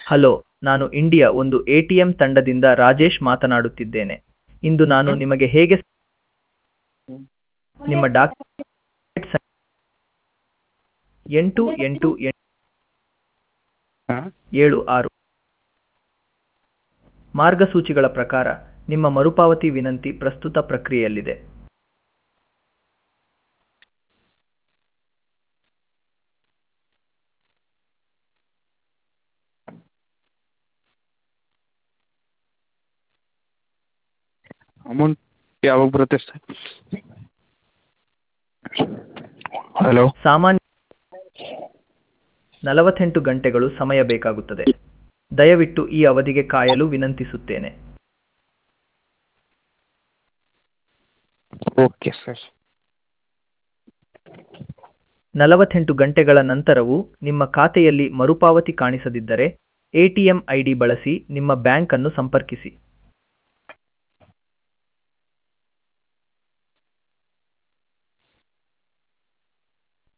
hello ನಾನು India ಒಂದು ATM ತಂಡದಿಂದ ರಾಜೇಶ್ ಮಾತನಾಡುತ್ತಿದ್ದೇನೆ ಇಂದು ನಾನು ನಿಮಗೆ ಹೇಗೆ ಸ- ನಿಮ್ಮ ಡಾಕ್ಯುಮೆಂಟ್ ಸ- ಎಂಟು ಎಂಟು ಎಂಟು ಹಾಂ ಏಳು ಆರು ಮಾರ್ಗಸೂಚಿಗಳ ಪ್ರಕಾರ ನಿಮ್ಮ ಮರುಪಾವತಿ ವಿನಂತಿ ಪ್ರಸ್ತುತ ಪ್ರಕ್ರಿಯೆಯಲ್ಲಿದೆ ಅಮೌಂಟ್ ಯಾವಾಗ ಬರುತ್ತೆ ಸರ್ ಹಲೋ ಸಾಮಾನ್ಯ ನಲವತ್ತೆಂಟು ಗಂಟೆಗಳು ಸಮಯ ಬೇಕಾಗುತ್ತದೆ ದಯವಿಟ್ಟು ಈ ಅವಧಿಗೆ ಕಾಯಲು ವಿನಂತಿಸುತ್ತೇನೆ ಓಕೆ ಸರ್ ನಲವತ್ತೆಂಟು ಗಂಟೆಗಳ ನಂತರವೂ ನಿಮ್ಮ ಖಾತೆಯಲ್ಲಿ ಮರುಪಾವತಿ ಕಾಣಿಸದಿದ್ದರೆ ಎಟಿಎಂ ಐಡಿ ಬಳಸಿ ನಿಮ್ಮ ಬ್ಯಾಂಕ್ ಅನ್ನು ಸಂಪರ್ಕಿಸಿ